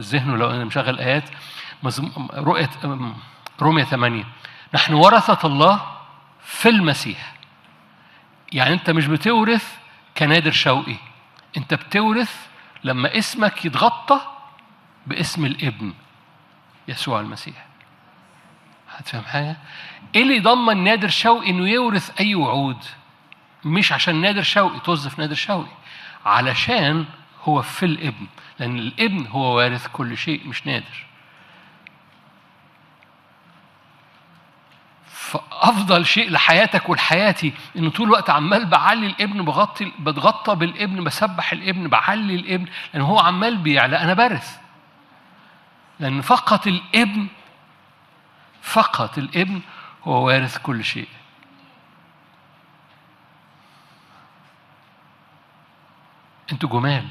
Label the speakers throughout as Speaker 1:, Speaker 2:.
Speaker 1: ذهنه لو انا مشغل ايات مزم... رؤيه رومية 8 نحن ورثة الله في المسيح يعني انت مش بتورث كنادر شوقي انت بتورث لما اسمك يتغطى باسم الابن يسوع المسيح هتفهم حاجة؟ ايه اللي يضمن نادر شوقي انه يورث اي وعود؟ مش عشان نادر شوقي توظف نادر شوقي علشان هو في الابن لان الابن هو وارث كل شيء مش نادر فافضل شيء لحياتك ولحياتي ان طول الوقت عمال بعلي الابن بغطي بتغطى بالابن بسبح الابن بعلي الابن لان هو عمال بيعلى انا برث لان فقط الابن فقط الابن هو وارث كل شيء انتوا جمال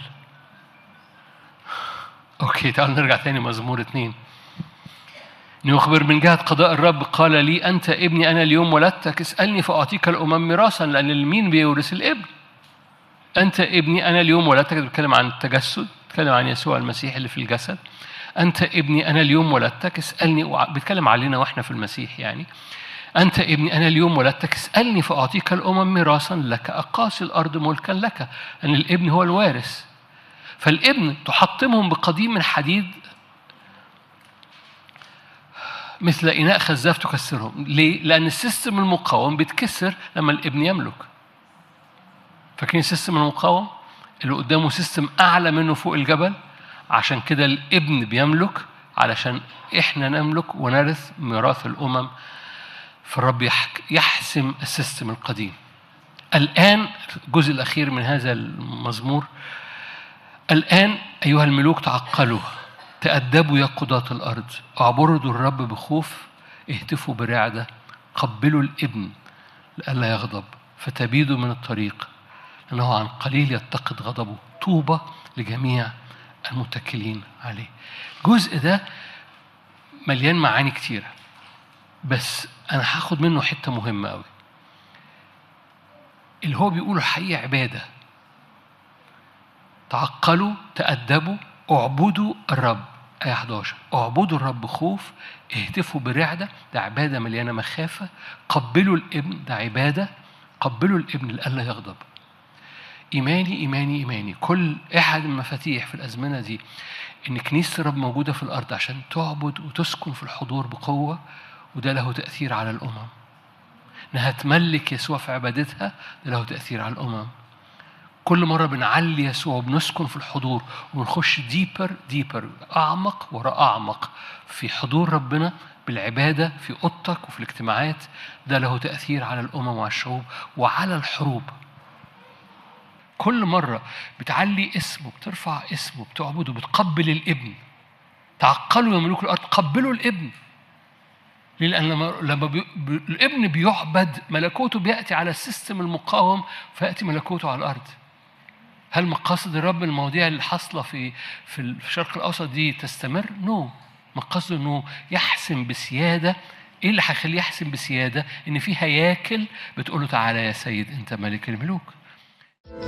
Speaker 1: اوكي تعالوا نرجع تاني مزمور اتنين يخبر من جهة قضاء الرب قال لي أنت ابني أنا اليوم ولدتك اسألني فأعطيك الأمم ميراثا لأن المين بيورث الابن أنت ابني أنا اليوم ولدتك بتكلم عن التجسد بتكلم عن يسوع المسيح اللي في الجسد أنت ابني أنا اليوم ولدتك اسألني بيتكلم علينا وإحنا في المسيح يعني أنت ابني أنا اليوم ولدتك اسألني فأعطيك الأمم ميراثا لك أقاصي الأرض ملكا لك أن الابن هو الوارث فالابن تحطمهم بقديم من حديد مثل إناء خزاف تكسرهم ليه؟ لأن السيستم المقاوم بيتكسر لما الابن يملك فاكرين السيستم المقاوم اللي قدامه سيستم أعلى منه فوق الجبل عشان كده الابن بيملك علشان احنا نملك ونرث ميراث الامم فالرب يحسم السيستم القديم الان الجزء الاخير من هذا المزمور الان ايها الملوك تعقلوا تأدبوا يا قضاة الأرض اعبردوا الرب بخوف اهتفوا برعدة قبلوا الابن لئلا يغضب فتبيدوا من الطريق لأنه عن قليل يتقد غضبه طوبى لجميع المتكلين عليه الجزء ده مليان معاني كتيرة بس أنا هاخد منه حتة مهمة أوي اللي هو بيقوله الحقيقة عبادة تعقلوا تأدبوا اعبدوا الرب آية 11 اعبدوا الرب خوف اهتفوا برعدة ده عبادة مليانة مخافة قبلوا الابن ده عبادة قبلوا الابن لئلا يغضب إيماني إيماني إيماني كل أحد المفاتيح في الأزمنة دي إن كنيسة الرب موجودة في الأرض عشان تعبد وتسكن في الحضور بقوة وده له تأثير على الأمم إنها تملك يسوع في عبادتها ده له تأثير على الأمم كل مرة بنعلي يسوع وبنسكن في الحضور ونخش ديبر ديبر أعمق وراء أعمق في حضور ربنا بالعبادة في أوضتك وفي الاجتماعات ده له تأثير على الأمم وعلى الشعوب وعلى الحروب كل مرة بتعلي اسمه بترفع اسمه بتعبده بتقبل الابن تعقلوا يا ملوك الأرض قبلوا الابن ليه؟ لأن لما لما بي... الابن بيعبد ملكوته بيأتي على السيستم المقاوم فيأتي ملكوته على الأرض هل مقاصد الرب المواضيع اللي حاصلة في في الشرق الأوسط دي تستمر؟ نو no. مقاصده إنه يحسم بسيادة إيه اللي هيخليه يحسم بسيادة؟ إن في هياكل بتقول له تعالى يا سيد أنت ملك الملوك